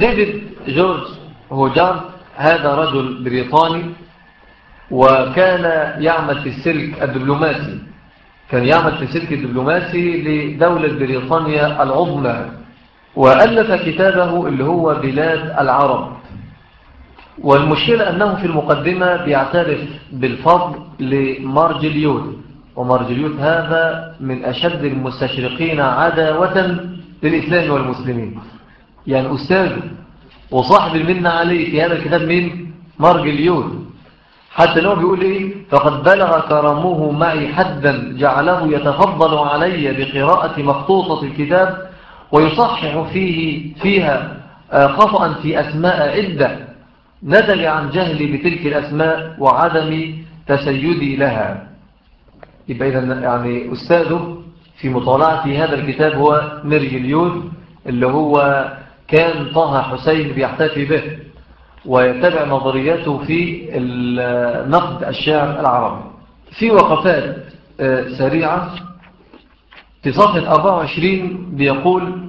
ديفيد جورج هوجارد هذا رجل بريطاني وكان يعمل في السلك الدبلوماسي كان يعمل في السلك الدبلوماسي لدولة بريطانيا العظمى وألف كتابه اللي هو بلاد العرب والمشكلة أنه في المقدمة بيعترف بالفضل لمارجليوت ومارجليوت هذا من أشد المستشرقين عداوة للإسلام والمسلمين يعني أستاذ وصاحب المنة عليه في هذا الكتاب من مارجليوت حتى لو بيقول إيه فقد بلغ كرمه معي حدا جعله يتفضل علي بقراءة مخطوطة الكتاب ويصحح فيه فيها آه، خطأ في أسماء عدة نتج عن جهلي بتلك الأسماء وعدم تسيدي لها يبقى إذا يعني أستاذه في مطالعة في هذا الكتاب هو مرجليون اللي هو كان طه حسين بيحتفي به ويتبع نظرياته في نقد الشعر العربي في وقفات آه، سريعة في صفحة 24 بيقول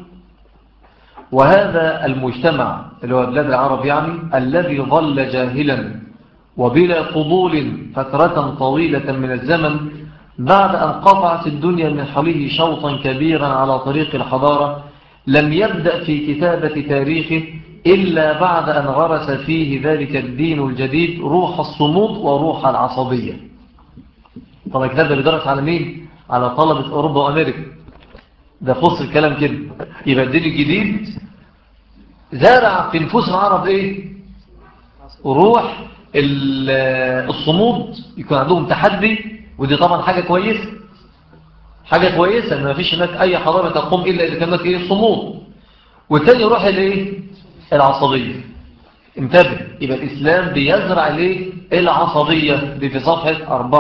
وهذا المجتمع اللي هو بلاد العرب يعني الذي ظل جاهلا وبلا فضول فترة طويلة من الزمن بعد أن قطعت الدنيا من حوله شوطا كبيرا على طريق الحضارة لم يبدأ في كتابة تاريخه إلا بعد أن غرس فيه ذلك الدين الجديد روح الصمود وروح العصبية طبعا الكتاب ده بيدرس على مين؟ على طلبة أوروبا وأمريكا ده خص الكلام كده يبقى الدين الجديد زارع في نفوس العرب ايه روح الصمود يكون عندهم تحدي ودي طبعا حاجة كويسة حاجة كويسة ان ما فيش هناك اي حضارة تقوم الا اذا كانت ايه الصمود والتاني روح الايه العصبية انتبه يبقى الاسلام بيزرع الايه العصبية دي في صفحة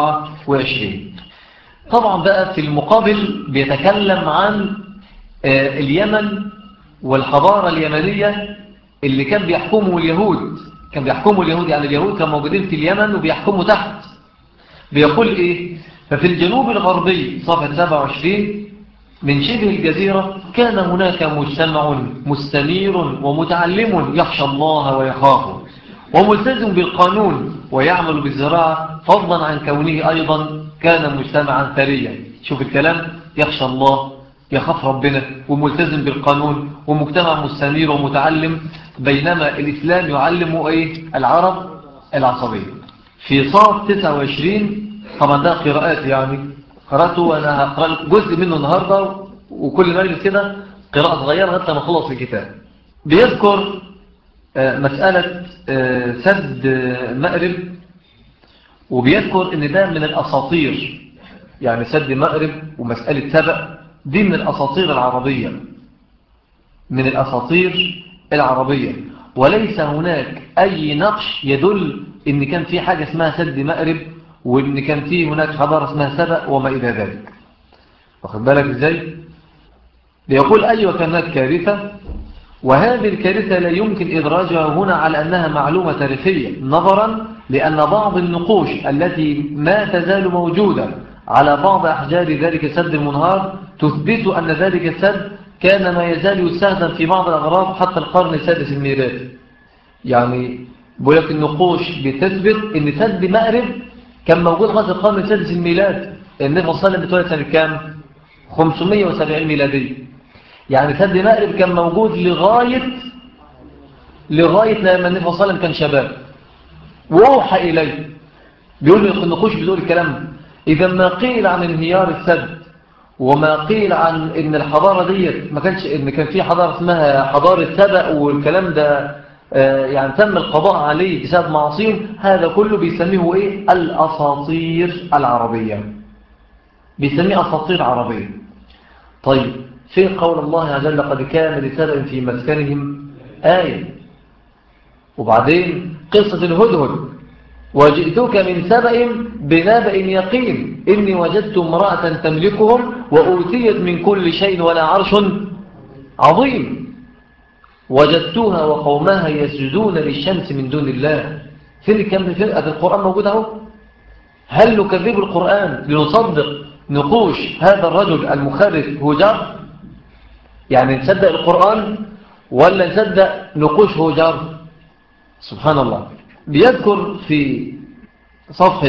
24 طبعا بقى في المقابل بيتكلم عن آه، اليمن والحضارة اليمنية اللي كان بيحكموا اليهود كان بيحكموا اليهود يعني اليهود كانوا موجودين في اليمن وبيحكموا تحت بيقول إيه ففي الجنوب الغربي صفحة 27 من شبه الجزيرة كان هناك مجتمع مستنير ومتعلم يخشى الله ويخافه وملتزم بالقانون ويعمل بالزراعة فضلا عن كونه أيضا كان مجتمعا ثريا شوف الكلام يخشى الله يخاف ربنا وملتزم بالقانون ومجتمع مستنير ومتعلم بينما الإسلام يعلم إيه؟ العرب العصبية في صاد 29 طبعا ده قراءات يعني قرأته وأنا هقرأ جزء منه النهاردة وكل مجلس كده قراءة صغيرة حتى ما خلص الكتاب بيذكر آه، مسألة آه، سد مأرب وبيذكر ان ده من الأساطير يعني سد مأرب ومسألة سبق دي من الأساطير العربية من الأساطير العربية وليس هناك أي نقش يدل إن كان في حاجة اسمها سد مأرب وإن كان في هناك حضارة اسمها سبأ وما إلى ذلك واخد بالك إزاي بيقول أيوة كانت كارثة وهذه الكارثة لا يمكن إدراجها هنا على أنها معلومة تاريخية نظرا لأن بعض النقوش التي ما تزال موجودة على بعض أحجار ذلك السد المنهار تثبت أن ذلك السد كان ما يزال يستخدم في بعض الأغراض حتى القرن السادس الميلادي يعني بقول لك النقوش بتثبت أن سد مأرب كان موجود لغاية القرن السادس الميلادي النبي صلى الله عليه وسلم بتولد سنة كام؟ 570 ميلادية يعني سد مأرب كان موجود لغاية لغاية لما النبي صلى الله عليه وسلم كان شباب وأوحى إليه بيقول لي النقوش بتقول الكلام إذا ما قيل عن انهيار السد وما قيل عن ان الحضارة ديت ما كانش ان كان في حضارة اسمها حضارة سبأ والكلام ده آه، يعني تم القضاء عليه بسبب معصيهم هذا كله بيسميه ايه الاساطير العربية بيسميه اساطير عربية طيب فين قول الله عز وجل قد كان لسبأ في مسكنهم آية وبعدين قصة الهدهد وجئتك من سبأ بنبأ يقين إني وجدت امرأة تملكهم وأوتيت من كل شيء ولا عرش عظيم وجدتها وقومها يسجدون للشمس من دون الله فين كم في القرآن موجود اهو هل نكذب القرآن لنصدق نقوش هذا الرجل المخرف هجر يعني نصدق القرآن ولا نصدق نقوش هو جار سبحان الله بيذكر في صفحة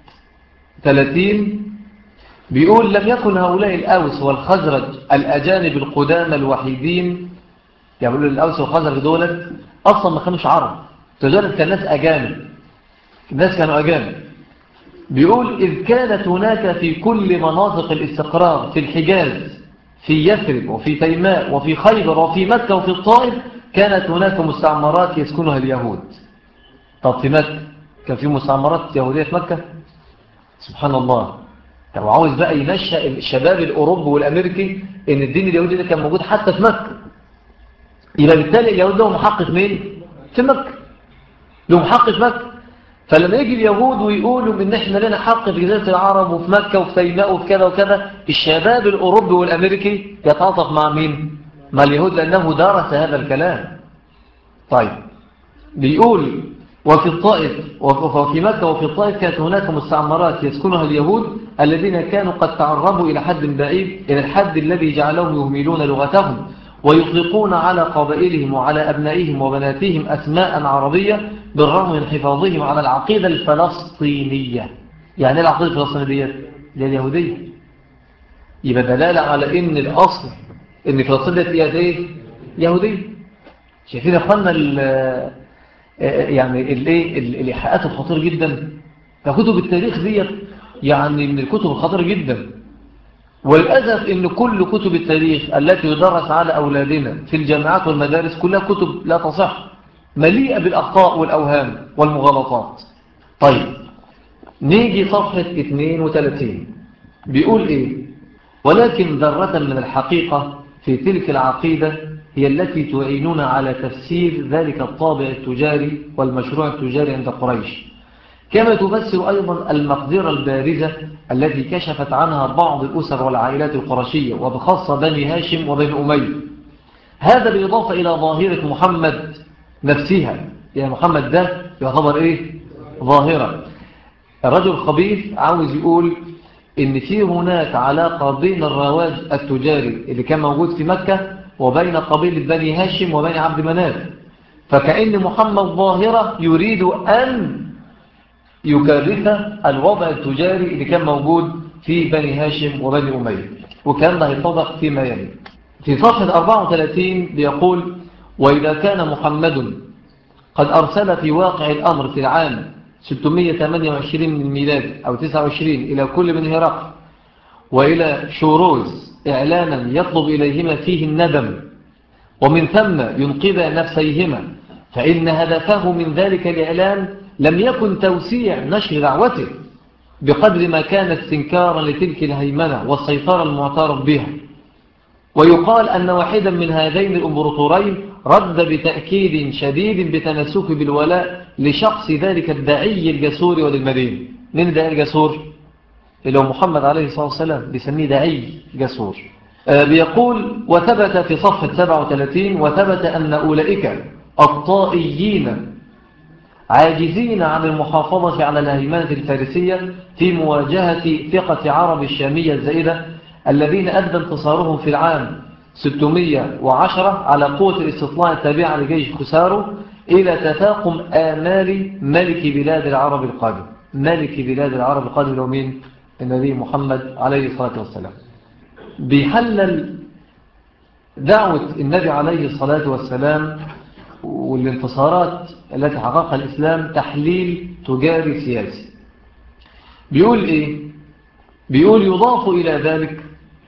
30 بيقول لم يكن هؤلاء الأوس والخزرج الأجانب القدامى الوحيدين يعني بيقولوا الأوس والخزرج دولت أصلا ما كانوش عرب تجارة كان ناس أجانب الناس كانوا أجانب بيقول إذ كانت هناك في كل مناطق الاستقرار في الحجاز في يثرب وفي تيماء وفي خيبر وفي مكة وفي الطائف كانت هناك مستعمرات يسكنها اليهود طب في مكة كان في مستعمرات يهودية في مكة سبحان الله طب عاوز بقى ينشأ الشباب الأوروبي والأمريكي إن الدين اليهودي ده كان موجود حتى في مكة يبقى بالتالي اليهود لهم حق في مين؟ في مكة لهم حق في مكة فلما يجي اليهود ويقولوا ان احنا لنا حق في جزيرة العرب وفي مكة وفي سيناء وفي كذا وكذا الشباب الأوروبي والأمريكي يتعاطف مع مين؟ مع اليهود لأنه درس هذا الكلام طيب بيقول وفي الطائف وفي مكة وفي الطائف كانت هناك مستعمرات يسكنها اليهود الذين كانوا قد تعربوا إلى حد بعيد إلى الحد الذي جعلهم يهملون لغتهم ويطلقون على قبائلهم وعلى أبنائهم وبناتهم أسماء عربية بالرغم من حفاظهم على العقيدة الفلسطينية يعني العقيدة الفلسطينية دي اليهودية يبقى دلالة على إن الأصل إن فلسطين دي ايه يهودية شايفين يا أخوانا يعني الايه الإيحاءات الخطيرة جدا فكتب التاريخ ديت يعني من الكتب الخطيرة جدا وللأسف إن كل كتب التاريخ التي يدرس على أولادنا في الجامعات والمدارس كلها كتب لا تصح مليئة بالأخطاء والأوهام والمغالطات طيب نيجي صفحة 32 بيقول إيه ولكن ذرة من الحقيقة في تلك العقيدة هي التي تعيننا على تفسير ذلك الطابع التجاري والمشروع التجاري عند قريش كما تفسر أيضا المقدرة البارزة التي كشفت عنها بعض الأسر والعائلات القرشية وبخاصة بني هاشم وبني أمي هذا بالإضافة إلى ظاهرة محمد نفسها يعني محمد ده يعتبر إيه ظاهرة الرجل الخبيث عاوز يقول إن في هناك علاقة بين الرواج التجاري اللي كان موجود في مكة وبين قبيلة بني هاشم وبني عبد مناف فكأن محمد ظاهرة يريد أن يكرس الوضع التجاري اللي كان موجود في بني هاشم وبني أمية وكان ده يتضح فيما يلي في صفحة 34 بيقول وإذا كان محمد قد أرسل في واقع الأمر في العام 628 من الميلاد أو 29 إلى كل من هرقل وإلى شوروز إعلانا يطلب إليهما فيه الندم ومن ثم ينقذ نفسيهما فإن هدفه من ذلك الإعلان لم يكن توسيع نشر دعوته بقدر ما كان استنكارا لتلك الهيمنة والسيطرة المعترف بها ويقال أن واحدا من هذين الأمبراطورين رد بتأكيد شديد بتنسك بالولاء لشخص ذلك الداعي الجسور وللمدين من داعي الجسور اللي هو محمد عليه الصلاة والسلام بيسميه داعي جسور بيقول وثبت في صفحة 37 وثبت أن أولئك الطائيين عاجزين عن المحافظة على الهيمنة الفارسية في مواجهة ثقة عرب الشامية الزائدة الذين أدى انتصارهم في العام 610 على قوة الاستطلاع التابعة لجيش خسارو إلى تفاقم آمال ملك بلاد العرب القادم ملك بلاد العرب القادم هو مين؟ النبي محمد عليه الصلاة والسلام بيحلل دعوة النبي عليه الصلاة والسلام والانتصارات التي حققها الإسلام تحليل تجاري سياسي بيقول إيه؟ بيقول يضاف إلى ذلك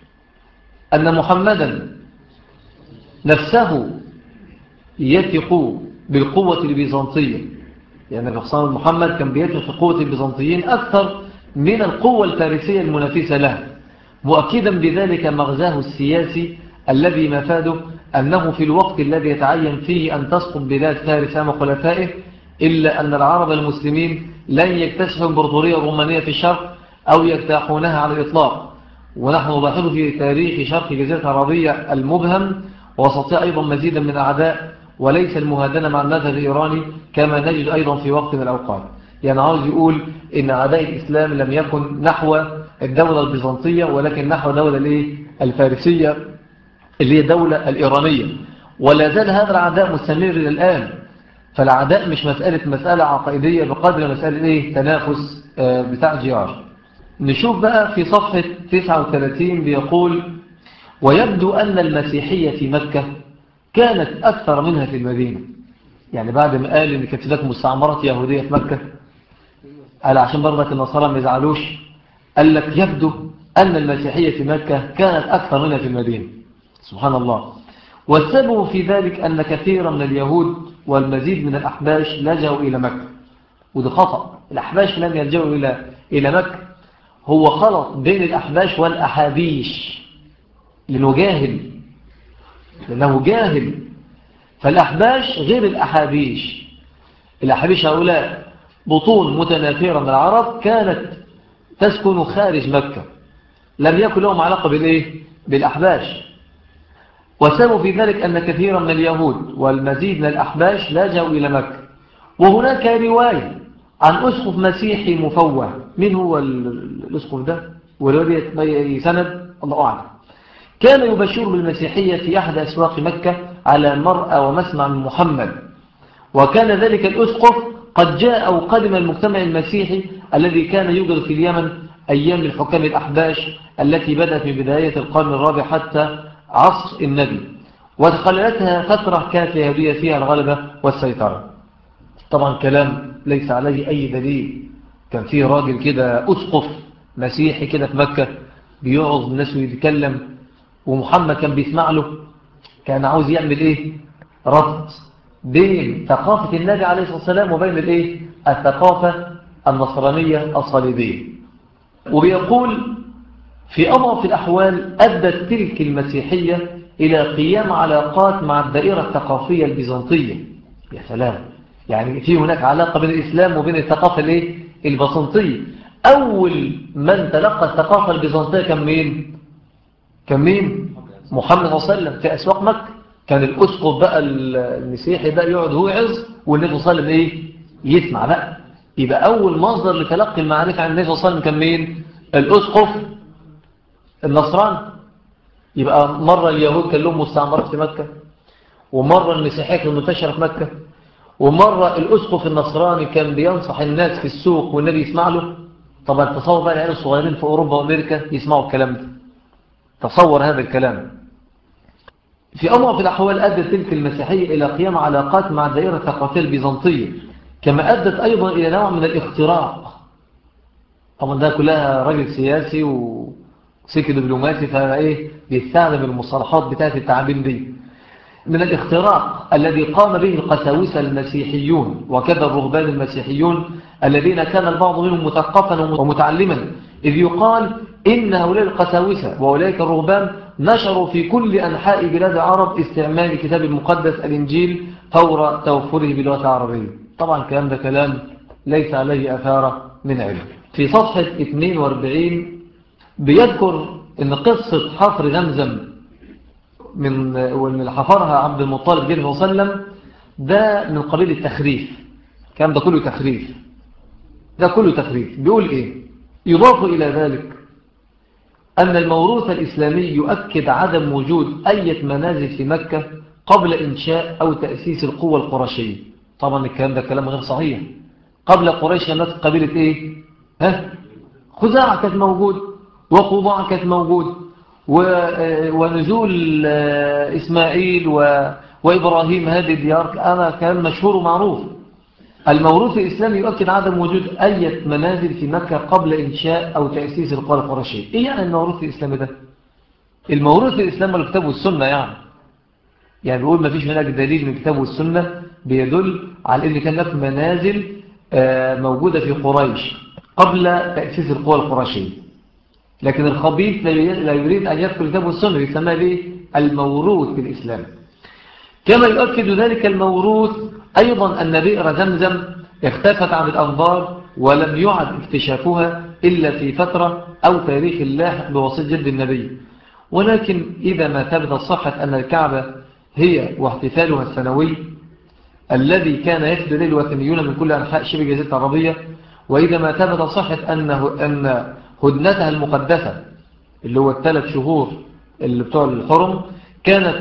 أن محمدا نفسه يثق بالقوة البيزنطية يعني الرسول محمد كان بيثق في قوة البيزنطيين أكثر من القوة الفارسية المنافسة له مؤكدا بذلك مغزاه السياسي الذي مفاده أنه في الوقت الذي يتعين فيه أن تسقط بلاد فارس أمام خلفائه إلا أن العرب المسلمين لن يكتشفوا البرطورية الرومانية في الشرق أو يجتاحونها على الإطلاق ونحن نلاحظ في تاريخ شرق جزيرة العربية المبهم وسطيع أيضا مزيدا من أعداء وليس المهادنة مع المذهب الإيراني كما نجد أيضا في وقت من الأوقات يعني عاوز يقول إن أعداء الإسلام لم يكن نحو الدولة البيزنطية ولكن نحو دولة الفارسية اللي هي الدولة الإيرانية ولا زال هذا العداء مستمر إلى الآن فالعداء مش مسألة مسألة عقائدية بقدر مسألة إيه تنافس آه، بتاع جيار نشوف بقى في صفحة 39 بيقول ويبدو أن المسيحية في مكة كانت أكثر منها في المدينة يعني بعد ما قال إن كانت هناك مستعمرات يهودية في مكة قال عشان برضك النصارى ما يزعلوش قال لك يبدو أن المسيحية في مكة كانت أكثر منها في المدينة سبحان الله والسبب في ذلك أن كثيرا من اليهود والمزيد من الأحباش لجأوا إلى مكة وده خطأ الأحباش لم يلجأوا إلى, إلى مكة هو خلط بين الأحباش والأحابيش لأنه جاهل لأنه جاهل فالأحباش غير الأحابيش الأحابيش هؤلاء بطون متنافرة من العرب كانت تسكن خارج مكة لم يكن لهم علاقة بالإيه؟ بالأحباش وسبب في ذلك أن كثيرا من اليهود والمزيد من الأحباش لاجوا إلى مكة وهناك رواية عن أسقف مسيحي مفوه من هو الأسقف ده ورواية سند الله أعلم كان يبشر بالمسيحية في أحد أسواق مكة على مرأة ومسمع من محمد وكان ذلك الأسقف قد جاء أو قدم المجتمع المسيحي الذي كان يوجد في اليمن أيام الحكام الأحباش التي بدأت من بداية القرن الرابع حتى عصر النبي وتخللتها فترة كانت اليهودية فيها الغلبة والسيطرة طبعا كلام ليس عليه أي دليل كان فيه راجل كده أسقف مسيحي كده في مكة بيعظ الناس ويتكلم ومحمد كان بيسمع له كان عاوز يعمل ايه ربط بين ثقافة النبي عليه الصلاة والسلام وبين الايه الثقافة النصرانية الصليبية وبيقول في أضعف الأحوال أدت تلك المسيحية إلى قيام علاقات مع الدائرة الثقافية البيزنطية يا سلام يعني في هناك علاقة بين الإسلام وبين الثقافة الايه البيزنطية أول من تلقى الثقافة البيزنطية كان مين كان مين محمد صلى الله عليه وسلم في أسواق مكة كان الأسقف بقى المسيحي بقى يقعد هو يعظ والنبي صلى الله عليه وسلم إيه يسمع بقى يبقى أول مصدر لتلقي المعرفة عن النبي صلى الله عليه وسلم كان مين الأسقف النصران يبقى مرة اليهود كان لهم مستعمرات في مكة ومرة المسيحية كانت منتشرة في مكة ومرة الأسقف النصراني كان بينصح الناس في السوق والنبي يسمع له طبعا تصور بقى العيال الصغيرين في أوروبا وأمريكا يسمعوا الكلام ده تصور هذا الكلام في أضعف الأحوال أدت تلك المسيحية إلى قيام علاقات مع الدائرة الثقافية البيزنطية كما أدت أيضا إلى نوع من الاختراق طبعا ده كلها راجل سياسي وسيكي دبلوماسي فإيه بيستخدم المصطلحات بتاعت التعابين دي من الاختراق الذي قام به القساوسة المسيحيون وكذا الرهبان المسيحيون الذين كان البعض منهم مثقفا ومتعلما إذ يقال إن هؤلاء القساوسة وأولئك الرهبان نشروا في كل أنحاء بلاد العرب استعمال الكتاب المقدس الإنجيل فور توفره باللغة العربية طبعا الكلام ده كلام ليس عليه أثارة من علم في صفحة 42 بيذكر أن قصة حفر زمزم من وأن حفرها عبد المطالب جل وسلم ده من قبيل التخريف كان ده كله تخريف ده كله تخريف بيقول إيه يضاف إلى ذلك أن الموروث الإسلامي يؤكد عدم وجود أي منازل في مكة قبل إنشاء أو تأسيس القوة القرشية طبعا الكلام ده كلام غير صحيح قبل قريش كانت قبيلة إيه؟ ها؟ خزاعة كانت موجود وقضاع كانت موجود ونزول إسماعيل وإبراهيم هذه الديار أنا كان مشهور ومعروف الموروث الإسلامي يؤكد عدم وجود أي منازل في مكة قبل إنشاء أو تأسيس القرى القرشية إيه يعني الموروث الإسلامي ده؟ الموروث الإسلامي الكتاب والسنة يعني يعني بيقول ما فيش هناك دليل من الكتاب والسنة بيدل على أن كان هناك منازل موجودة في قريش قبل تأسيس القرى القرشية لكن الخبيث لا يريد أن يدخل الكتاب والسنة يسمى به الموروث الإسلامي كما يؤكد ذلك الموروث أيضا أن بئر زمزم اختفت عن الأنظار ولم يعد اكتشافها إلا في فترة أو تاريخ اللاحق بواسطة جد النبي ولكن إذا ما ثبت صحة أن الكعبة هي واحتفالها السنوي الذي كان يفد إليه الوثنيون من كل أنحاء شبه جزيرة العربية وإذا ما ثبت صحة أنه أن هدنتها المقدسة اللي هو الثلاث شهور اللي بتوع الحرم كانت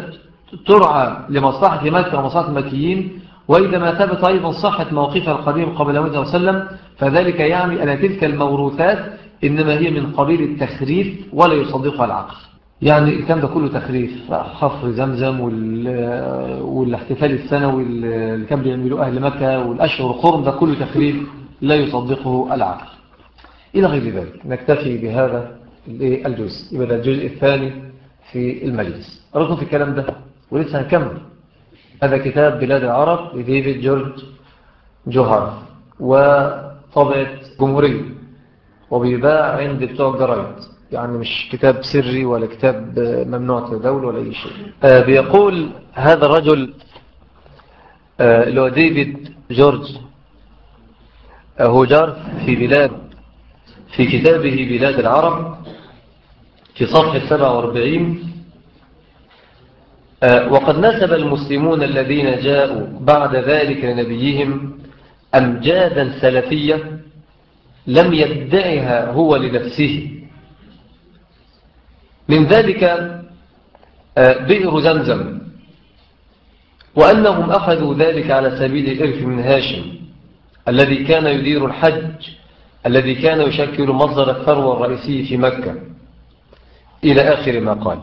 ترعى لمصلحة مكة ومصلحة المكيين وإذا ما ثبت أيضا صحة موقفها القديم قبل موته وسلم فذلك يعني أن تلك الموروثات إنما هي من قبيل التخريف ولا يصدقها العقل يعني الكلام ده كله تخريف حفر زمزم والاحتفال السنوي اللي كان بيعملوه أهل مكة والأشهر الخرم ده كله تخريف لا يصدقه العقل إلى غير ذلك نكتفي بهذا الجزء يبقى الجزء الثاني في المجلس رأيكم في الكلام ده ولسه هنكمل هذا كتاب بلاد العرب لديفيد جورج جوهر وطبعة جمهورية وبيباع عند بتوع الجرايد يعني مش كتاب سري ولا كتاب ممنوع تدول ولا أي شيء آه بيقول هذا الرجل آه اللي هو ديفيد جورج آه هو جار في بلاد في كتابه بلاد العرب في صفحة 47 آه، وقد نسب المسلمون الذين جاءوا بعد ذلك لنبيهم أمجادا سلفية لم يدعها هو لنفسه من ذلك آه، بئر زمزم وأنهم أخذوا ذلك على سبيل الإرث من هاشم الذي كان يدير الحج الذي كان يشكل مصدر الثروة الرئيسي في مكة إلى آخر ما قال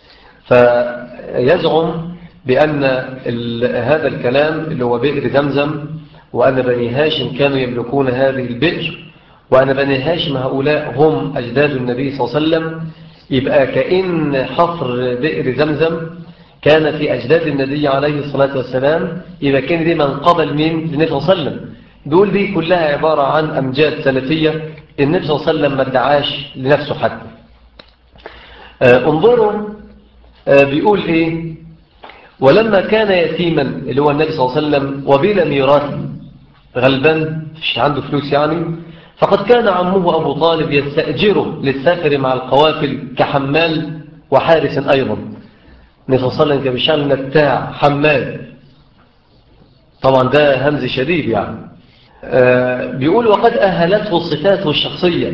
فيزعم بأن هذا الكلام اللي هو بئر زمزم وأن بني هاشم كانوا يملكون هذه البئر وأن بني هاشم هؤلاء هم أجداد النبي صلى الله عليه وسلم يبقى كأن حفر بئر زمزم كان في أجداد النبي عليه الصلاة والسلام يبقى كان دي من قبل من النبي صلى الله عليه وسلم دول دي كلها عبارة عن أمجاد سلفية النبي صلى الله عليه وسلم ما ادعاش لنفسه حتى آه، انظروا آه، بيقول ايه ولما كان يتيما اللي هو النبي صلى الله عليه وسلم وبلا ميراث غلبان مش عنده فلوس يعني فقد كان عمه أبو طالب يستأجره للسافر مع القوافل كحمال وحارس أيضا النبي صلى الله عليه وسلم كان بيشعل نتاع حمال طبعا ده همز شديد يعني آه بيقول وقد أهلته صفاته الشخصية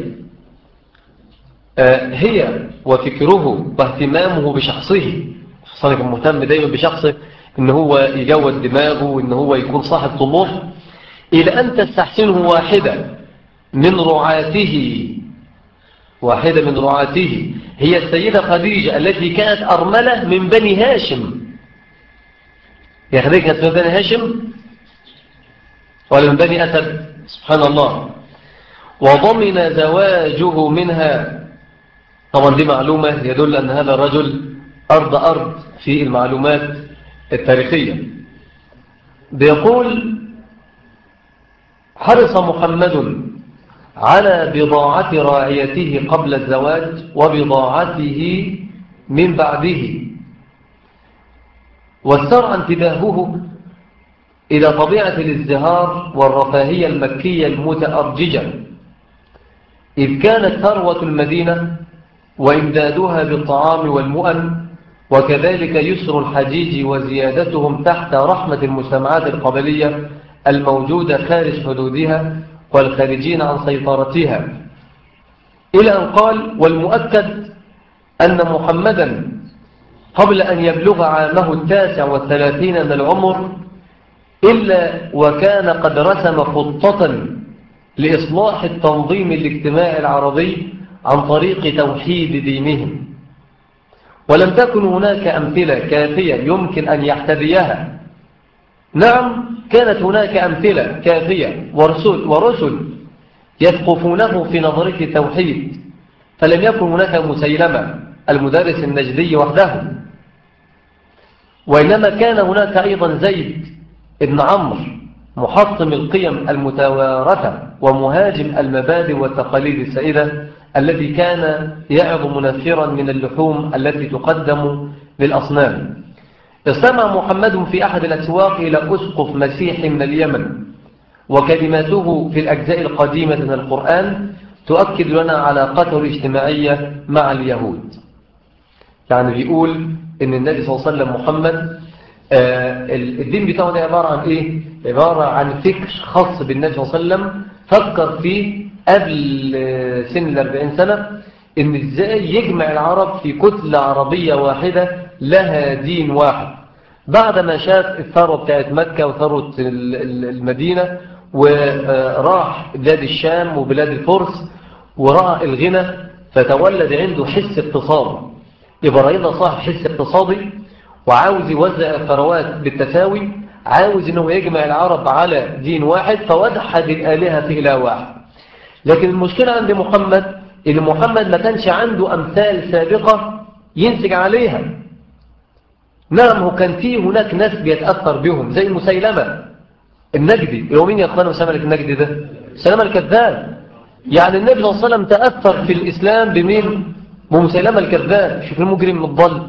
آه هي وفكره واهتمامه بشخصه صار يكون مهتم دايما بشخصه ان هو يجود دماغه وان هو يكون صاحب طموح الى ان تستحسنه واحدة من رعاته واحدة من رعاته هي السيدة خديجة التي كانت أرملة من بني هاشم يا خديجة كانت من بني هاشم ولا من بني أسد سبحان الله وضمن زواجه منها طبعا دي معلومة يدل أن هذا الرجل أرض أرض في المعلومات التاريخية بيقول حرص محمد على بضاعة راعيته قبل الزواج وبضاعته من بعده واسترعى انتباهه إلى طبيعة الازدهار والرفاهية المكية المتأرججة إذ كانت ثروة المدينة وإمدادها بالطعام والمؤن وكذلك يسر الحجيج وزيادتهم تحت رحمة المجتمعات القبلية الموجودة خارج حدودها والخارجين عن سيطرتها إلى أن قال والمؤكد أن محمدا قبل أن يبلغ عامه التاسع والثلاثين من العمر إلا وكان قد رسم خطة لإصلاح التنظيم الاجتماعي العربي عن طريق توحيد دينهم ولم تكن هناك أمثلة كافية يمكن أن يحتذيها نعم كانت هناك أمثلة كافية ورسل, ورسل يثقفونه في نظرية التوحيد فلم يكن هناك مسيلمة المدرس النجدي وحده وإنما كان هناك أيضا زيد ابن عمرو محطم القيم المتوارثة ومهاجم المبادئ والتقاليد السائدة الذي كان يعظ منفرا من اللحوم التي تقدم للأصنام استمع محمد في أحد الأسواق إلى أسقف مسيح من اليمن وكلماته في الأجزاء القديمة من القرآن تؤكد لنا علاقته الاجتماعية مع اليهود يعني بيقول إن النبي صلى الله عليه وسلم محمد آه الدين بتاعه ده عبارة عن إيه؟ عبارة عن فكر خاص بالنبي صلى الله عليه وسلم فكر فيه قبل سن الأربعين سنة إن إزاي يجمع العرب في كتلة عربية واحدة لها دين واحد بعد ما شاف الثروة بتاعت مكة وثروة المدينة وراح بلاد الشام وبلاد الفرس ورأى الغنى فتولد عنده حس اقتصادي إبراهيم صاحب حس اقتصادي وعاوز يوزع الثروات بالتساوي عاوز انه يجمع العرب على دين واحد فوضحد الآلهة في إله واحد لكن المشكلة عند محمد إن محمد ما كانش عنده أمثال سابقة ينتج عليها نعم هو كان فيه هناك ناس بيتأثر بهم زي مسيلمة النجدي اللي هو مين يا أخوانا مسيلمة النجدي ده مسيلمة الكذاب يعني النبي صلى الله عليه وسلم تأثر في الإسلام بمين بمسيلمة الكذاب شوف المجرم الضل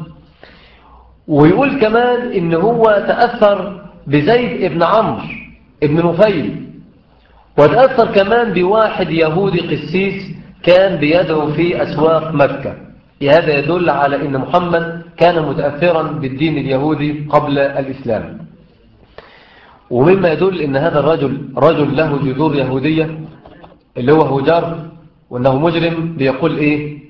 ويقول كمان إن هو تأثر بزيد ابن عمرو ابن نفيل وتأثر كمان بواحد يهودي قسيس كان بيدعو في أسواق مكة هذا يدل على أن محمد كان متأثرا بالدين اليهودي قبل الإسلام ومما يدل أن هذا الرجل رجل له جذور يهودية اللي هو هجار وأنه مجرم بيقول إيه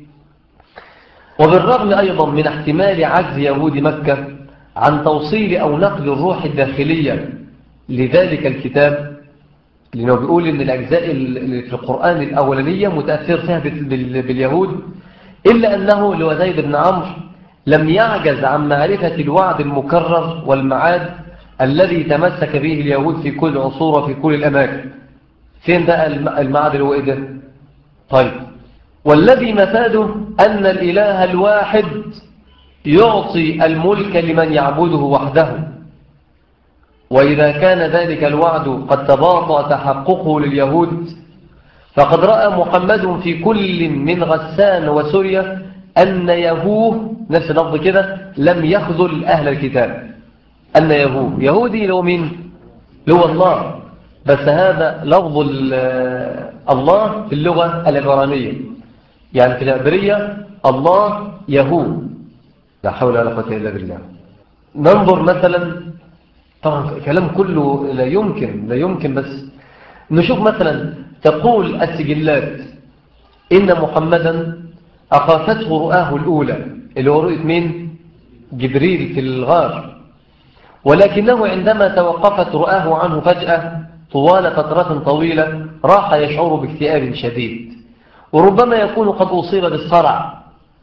وبالرغم أيضا من احتمال عجز يهود مكة عن توصيل أو نقل الروح الداخلية لذلك الكتاب لأنه بيقول أن الأجزاء اللي في القرآن الأولانية متأثر فيها باليهود إلا أنه لوزيد بن عمرو لم يعجز عن معرفة الوعد المكرر والمعاد الذي تمسك به اليهود في كل عصور وفي كل الأماكن فين بقى المعاد اللي هو إيه ده طيب والذي مفاده أن الإله الواحد يعطي الملك لمن يعبده وحده وإذا كان ذلك الوعد قد تباطأ تحققه لليهود فقد رأى محمد في كل من غسان وسوريا أن يهوه نفس لفظ كده لم يخذل أهل الكتاب أن يهوه يهودي لو مين لو الله بس هذا لفظ الله في اللغة العبرانية يعني في العبرية الله يهوه لا حول ولا قوة إلا بالله ننظر مثلا طبعا كلام كله لا يمكن لا يمكن بس نشوف مثلا تقول السجلات إن محمدا أخافته رؤاه الأولى اللي هو رؤية مين؟ جبريل في الغار ولكنه عندما توقفت رؤاه عنه فجأة طوال فترة طويلة راح يشعر باكتئاب شديد وربما يكون قد أصيب بالصرع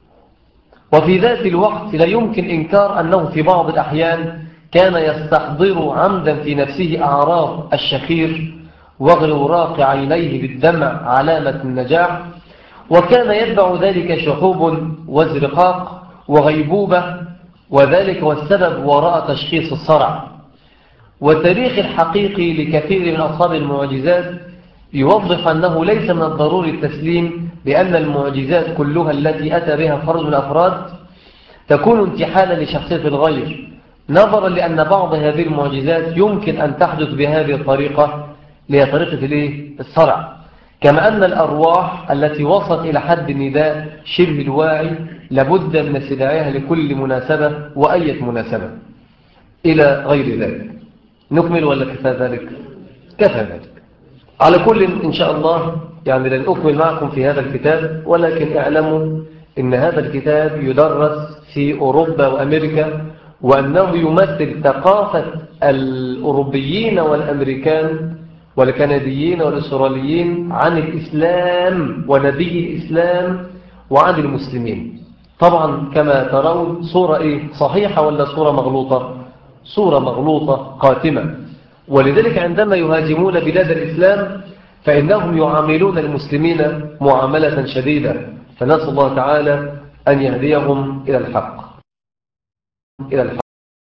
وفي ذات الوقت لا يمكن إنكار أنه في بعض الأحيان كان يستحضر عمدا في نفسه أعراض الشخير وغراق عينيه بالدمع علامة النجاح وكان يتبع ذلك شحوب وازرقاق وغيبوبة وذلك هو السبب وراء تشخيص الصرع والتاريخ الحقيقي لكثير من أصحاب المعجزات يوضح أنه ليس من الضروري التسليم بأن المعجزات كلها التي أتى بها فرد من الأفراد تكون امتحانا لشخصية الغير نظرا لأن بعض هذه المعجزات يمكن أن تحدث بهذه الطريقة لهي طريقة الصرع كما أن الأرواح التي وصلت إلى حد النداء شبه الواعي لابد من استدعائها لكل مناسبة وأية مناسبة إلى غير ذلك نكمل ولا كفى ذلك كفى ذلك على كل إن شاء الله يعني لن أكمل معكم في هذا الكتاب ولكن اعلموا إن هذا الكتاب يدرس في أوروبا وأمريكا وأنه يمثل ثقافة الأوروبيين والأمريكان والكنديين والأسراليين عن الإسلام ونبي الإسلام وعن المسلمين طبعا كما ترون صورة إيه؟ صحيحة ولا صورة مغلوطة صورة مغلوطة قاتمة ولذلك عندما يهاجمون بلاد الإسلام فإنهم يعاملون المسلمين معاملة شديدة فنسأل الله تعالى أن يهديهم إلى الحق إلى الحق